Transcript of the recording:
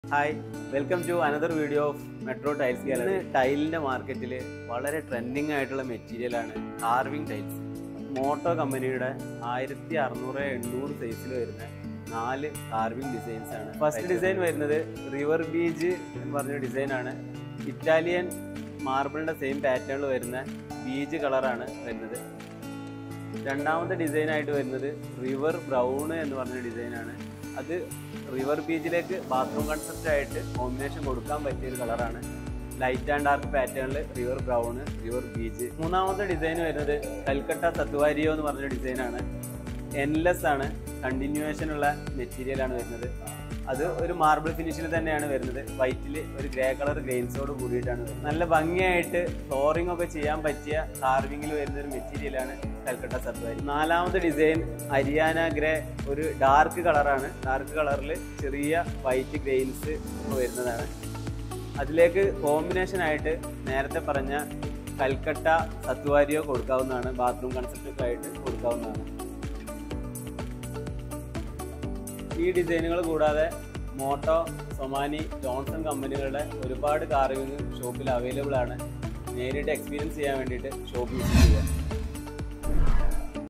hi welcome to another video of Metro Tiles Gallery ടൈലിന്റെ മാർക്കറ്റിൽ വളരെ ട്രെൻഡിങ് ആയിട്ടുള്ള മെറ്റീരിയലാണ് കാർവിംഗ് ടൈൽസ് മോട്ടോ കമ്പനിയുടെ ആയിരത്തി അറുന്നൂറ് എണ്ണൂറ് സൈസിൽ വരുന്ന നാല് കാർവിംഗ് ഡിസൈൻസ് ആണ് ഫസ്റ്റ് ഡിസൈൻ വരുന്നത് റിവർ ബീച്ച് എന്ന് പറഞ്ഞ ഡിസൈൻ ആണ് ഇറ്റാലിയൻ മാർബിളിന്റെ സെയിം പാറ്റേണിൽ വരുന്ന ബീച്ച് കളറാണ് വരുന്നത് രണ്ടാമത്തെ ഡിസൈൻ ആയിട്ട് വരുന്നത് റിവർ ബ്രൗൺ എന്ന് പറഞ്ഞ ഡിസൈനാണ് അത് റിവർ ബീച്ചിലേക്ക് ബാത്റൂം കൺസെപ്റ്റ് ആയിട്ട് കോമ്പിനേഷൻ കൊടുക്കാൻ പറ്റിയ ഒരു കളറാണ് ലൈറ്റ് ആൻഡ് ഡാർക്ക് പാറ്റേണിൽ റിവർ ബ്രൗൺ റിവർ ബീച്ച് മൂന്നാമത്തെ ഡിസൈൻ വരുന്നത് കൽക്കട്ട സത്വാരിയോ എന്ന് പറഞ്ഞ ഡിസൈനാണ് എൻലെസ് ആണ് കണ്ടിന്യൂവേഷൻ ഉള്ള മെറ്റീരിയലാണ് വരുന്നത് അത് ഒരു മാർബിൾ ഫിനിഷിൽ തന്നെയാണ് വരുന്നത് വൈറ്റിൽ ഒരു ഗ്രേ കളർ ഗ്രെയിൻസോട് കൂടിയിട്ടാണ് വരുന്നത് നല്ല ഭംഗിയായിട്ട് ഫ്ലോറിംഗ് ഒക്കെ ചെയ്യാൻ പറ്റിയ കാർവിംഗിൽ വരുന്ന ഒരു മെറ്റീരിയലാണ് കൽക്കട്ട സത്വാരി നാലാമത്തെ ഡിസൈൻ ഹരിയാന ഗ്രേ ഒരു ഡാർക്ക് കളറാണ് ഡാർക്ക് കളറിൽ ചെറിയ വൈറ്റ് ഗ്രെയിൻസ് വരുന്നതാണ് അതിലേക്ക് കോമ്പിനേഷൻ ആയിട്ട് നേരത്തെ പറഞ്ഞ കൽക്കട്ട സത്വാരിയോ കൊടുക്കാവുന്നതാണ് ബാത്റൂം കൺസെപ്റ്റൊക്കെ ആയിട്ട് കൊടുക്കാവുന്നതാണ് ഈ ഡിസൈനുകൾ കൂടാതെ മോട്ടോ സൊമാനി ജോൺസൺ കമ്പനികളുടെ ഒരുപാട് കാറുകൾ ഷോപ്പിൽ അവൈലബിൾ ആണ് നേരിട്ട് എക്സ്പീരിയൻസ് ചെയ്യാൻ വേണ്ടിയിട്ട് ഷോപ്പ് വിസിറ്റ് ചെയ്യുക